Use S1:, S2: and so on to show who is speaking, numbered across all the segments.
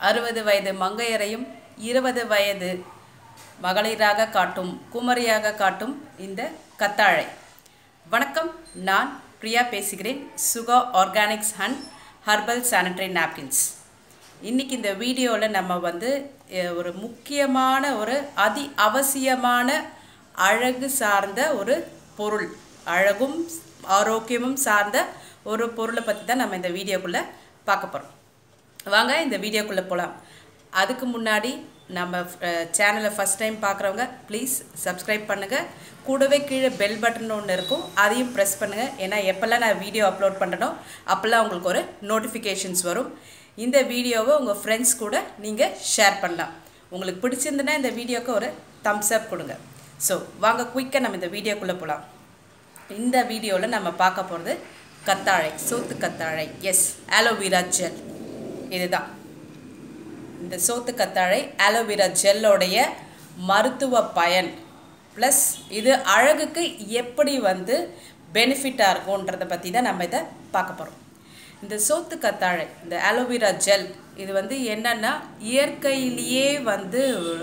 S1: அறுபது வயது மங்கையரையும் இருபது வயது மகளிராக காட்டும் குமரியாக காட்டும் இந்த கத்தாழை வணக்கம் நான் பிரியா பேசுகிறேன் Suga organics and herbal sanitary napkins இன்றைக்கி இந்த வீடியோவில் நம்ம வந்து அஹ், ஒரு முக்கியமான ஒரு அதி அவசியமான அழகு சார்ந்த ஒரு பொருள் அழகும் ஆரோக்கியமும் சார்ந்த ஒரு பொருளை பற்றி தான் நம்ம இந்த வீடியோக்குள்ளே பார்க்க போகிறோம் வாங்க இந்த வீடியோக்குள்ளே போகலாம் அதுக்கு முன்னாடி நம்ம சேனலை ஃபஸ்ட் டைம் பார்க்குறவங்க ப்ளீஸ் சப்ஸ்கிரைப் பண்ணுங்கள் கூடவே கீழே பெல் பட்டன் ஒன்று இருக்கும் அதையும் ப்ரெஸ் பண்ணுங்கள் ஏன்னா எப்போல்லாம் நான் வீடியோ அப்லோட் பண்ணுறனோ அப்போல்லாம் உங்களுக்கு ஒரு நோட்டிஃபிகேஷன்ஸ் வரும் இந்த வீடியோவை உங்கள் ஃப்ரெண்ட்ஸ் கூட நீங்கள் ஷேர் பண்ணலாம் உங்களுக்கு பிடிச்சிருந்துன்னா இந்த வீடியோக்கு ஒரு தம்ஸ் அப் கொடுங்க ஸோ வாங்க குயிக்காக நம்ம இந்த வீடியோக்குள்ளே போகலாம் இந்த வீடியோவில் நம்ம பார்க்க போகிறது கத்தாழை சோத்து கத்தாழை எஸ் ஆலோவேரா ஜெல் இதுதான் இந்த சோத்து கத்தாழை ஆலோவேரா ஜெல்லோடைய மருத்துவ பயன் ப்ளஸ் இது அழகுக்கு எப்படி வந்து பெனிஃபிட்டாக இருக்கும்ன்றதை பற்றி தான் நம்ம இதை பார்க்க போகிறோம் இந்த சோத்து கத்தாழை இந்த ஆலோவேரா ஜெல் இது வந்து என்னென்னா இயற்கையிலேயே வந்து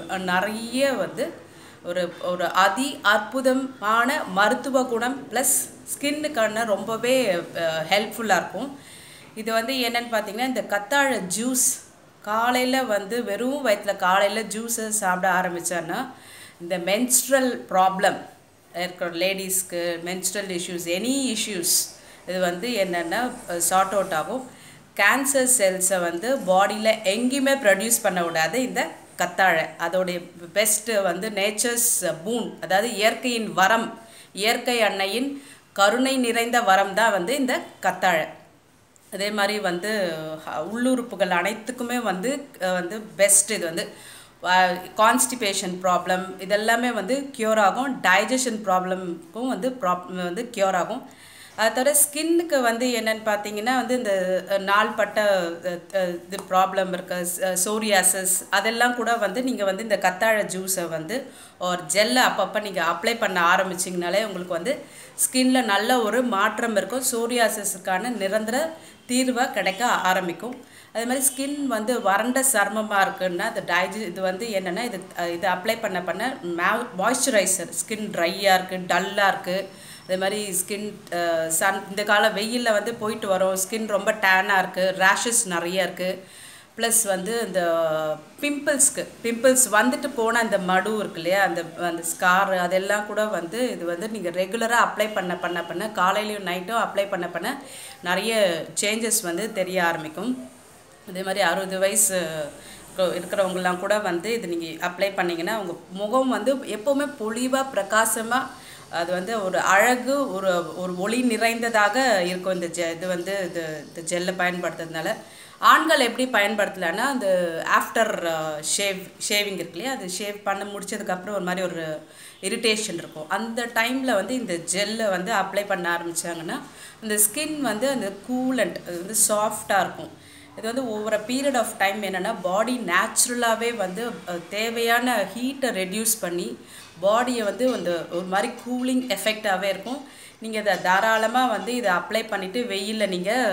S1: நிறைய வந்து ஒரு ஒரு அதி அற்புதமான மருத்துவ குணம் ப்ளஸ் ஸ்கின்னுக்கான ரொம்பவே ஹெல்ப்ஃபுல்லாக இருக்கும் இது வந்து என்னன்னு பார்த்தீங்கன்னா இந்த கத்தாழை ஜூஸ் காலையில் வந்து வெறும் வயிற்றில் காலையில் ஜூஸை சாப்பிட ஆரம்பித்தான்னா இந்த மென்ஸ்ட்ரல் ப்ராப்ளம் இருக்கிற லேடிஸ்க்கு மென்ஸ்ட்ரல் இஷ்யூஸ் எனி இஷ்யூஸ் இது வந்து என்னென்னா சார்ட் அவுட் ஆகும் கேன்சர் செல்ஸை வந்து பாடியில் எங்கேயுமே ப்ரொடியூஸ் பண்ண விடாது இந்த கத்தாழை அதோடைய பெஸ்ட்டு வந்து நேச்சர்ஸ் பூன் அதாவது இயற்கையின் வரம் இயற்கை அன்னையின் கருணை நிறைந்த வரம் தான் வந்து இந்த கத்தாழை அதே மாதிரி வந்து அஹ், உள்ளுறுப்புகள் அனைத்துக்குமே வந்து அஹ், வந்து பெஸ்ட் இது வந்து கான்ஸ்டிபேஷன் ப்ராப்ளம் இதெல்லாமே வந்து க்யூர் ஆகும் டைஜஷன் ப்ராப்ளம்க்கும் வந்து ப்ராப் வந்து க்யூர் ஆகும் அது தவிர ஸ்கின்னுக்கு வந்து என்னன்னு பார்த்தீங்கன்னா வந்து இந்த அஹ், நாள்பட்ட அஹ், அஹ், இது ப்ராப்ளம் இருக்க சோரியாசஸ் அதெல்லாம் கூட வந்து நீங்கள் வந்து இந்த கத்தாழை ஜூஸை வந்து ஒரு ஜெல்லை அப்பப்போ நீங்கள் அப்ளை பண்ண ஆரம்பிச்சிங்கனாலே உங்களுக்கு வந்து ஸ்கின்ல நல்ல ஒரு மாற்றம் இருக்கும் சோரியாசிஸுக்கான நிரந்தர தீர்வாக கிடைக்க ஆரம்பிக்கும் அதே மாதிரி ஸ்கின் வந்து வறண்ட சர்மமாக இருக்குன்னா அது டைஜ இது வந்து என்னென்னா இது அஹ், இது அப்ளை பண்ண பண்ண மாய்ஸ்சரைசர் ஸ்கின் ட்ரையாக இருக்குது டல்லாக இருக்குது அதே மாதிரி ஸ்கின் சன் இந்த கால வெயிலில் வந்து போயிட்டு வரோம் ஸ்கின் ரொம்ப டேனாக இருக்குது ரேஷஸ் நிறைய இருக்குது ப்ளஸ் வந்து இந்த பிம்பிள்ஸ்க்கு பிம்பிள்ஸ் வந்துட்டு போன அந்த மடு இருக்கு இல்லையா அந்த அந்த ஸ்கார் அதெல்லாம் கூட வந்து இது வந்து நீங்கள் ரெகுலராக அப்ளை பண்ண பண்ண பண்ண காலையிலையும் நைட்டும் அப்ளை பண்ண பண்ண நிறைய சேஞ்சஸ் வந்து தெரிய ஆரம்பிக்கும் அதே மாதிரி அறுபது வயசு இருக்க- இருக்கிறவங்கலாம் கூட வந்து இது நீங்கள் அப்ளை பண்ணிங்கன்னா உங்கள் முகம் வந்து எப்போவுமே பொலிவாக பிரகாசமாக அது வந்து ஒரு அழகு ஒரு ஒரு ஒளி நிறைந்ததாக இருக்கும் இந்த ஜெ இது வந்து இது இந்த ஜெல்லை பயன்படுத்துறதுனால ஆண்கள் எப்படி பயன்படுத்தலைன்னா அந்த ஆஃப்டர் ஷேவ் ஷேவிங் இருக்கு இல்லையா அது ஷேவ் பண்ண முடிச்சதுக்கப்புறம் ஒரு மாதிரி ஒரு இரிட்டேஷன் இருக்கும் அந்த டைமில் வந்து இந்த ஜெல்லை வந்து அப்ளை பண்ண ஆரம்பித்தாங்கன்னா இந்த ஸ்கின் வந்து அந்த கூலண்ட் அது வந்து சாஃப்டாக இருக்கும் இது வந்து ஒவ்வொரு பீரியட் ஆஃப் டைம் என்னென்னா பாடி நேச்சுரலாகவே வந்து அஹ், தேவையான ஹீட்டை ரெடியூஸ் பண்ணி பாடியை வந்து அந்த ஒரு மாதிரி கூலிங் எஃபெக்டாகவே இருக்கும் நீங்கள் இதை தாராளமாக வந்து இதை அப்ளை பண்ணிவிட்டு வெயிலில் நீங்கள்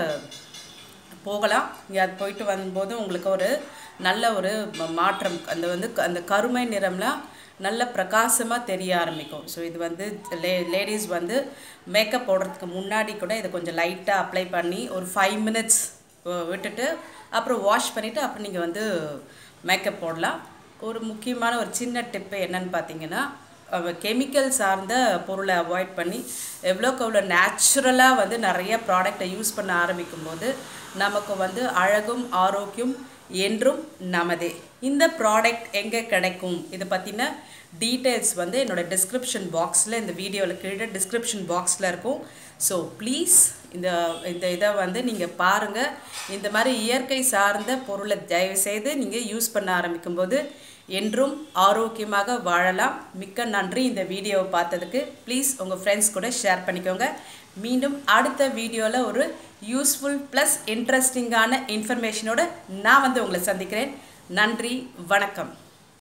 S1: போகலாம் இங்கே அது போயிட்டு வரும்போது உங்களுக்கு ஒரு நல்ல ஒரு ம- மாற்றம் அந்த வந்து க- அந்த கருமை நிறம்லாம் நல்ல பிரகாசமாக தெரிய ஆரம்பிக்கும் ஸோ இது வந்து லே லேடிஸ் வந்து மேக்கப் போடுறதுக்கு முன்னாடி கூட இதை கொஞ்சம் லைட்டாக அப்ளை பண்ணி ஒரு ஃபைவ் மினிட்ஸ் விட்டுட்டு அப்புறம் வாஷ் பண்ணிவிட்டு அப்புறம் நீங்கள் வந்து மேக்கப் போடலாம் ஒரு முக்கியமான ஒரு சின்ன டிப்பு என்னன்னு பார்த்தீங்கன்னா கெமிக்கல் சார்ந்த பொருளை அவாய்ட் பண்ணி எவ்வளோக்கு எவ்வளோ நேச்சுரலாக வந்து நிறைய ப்ராடக்டை யூஸ் பண்ண ஆரம்பிக்கும் போது நமக்கு வந்து அழகும் ஆரோக்கியம் என்றும் நமதே இந்த ப்ராடக்ட் எங்கே கிடைக்கும் இதை பற்றின டீட்டெயில்ஸ் வந்து என்னோட டிஸ்கிரிப்ஷன் பாக்ஸில் இந்த வீடியோவில் கீழே டிஸ்கிரிப்ஷன் பாக்ஸில் இருக்கும் ஸோ ப்ளீஸ் இந்த இந்த இதை வந்து நீங்கள் பாருங்கள் இந்த மாதிரி இயற்கை சார்ந்த பொருளை தயவுசெய்து நீங்கள் யூஸ் பண்ண ஆரம்பிக்கும்போது என்றும் ஆரோக்கியமாக வாழலாம் மிக்க நன்றி இந்த வீடியோவை பார்த்ததுக்கு ப்ளீஸ் உங்கள் ஃப்ரெண்ட்ஸ் கூட ஷேர் பண்ணிக்கோங்க மீண்டும் அடுத்த வீடியோவில் ஒரு யூஸ்ஃபுல் ப்ளஸ் இன்ட்ரெஸ்டிங்கான இன்ஃபர்மேஷனோட நான் வந்து உங்களை சந்திக்கிறேன் நன்றி வணக்கம்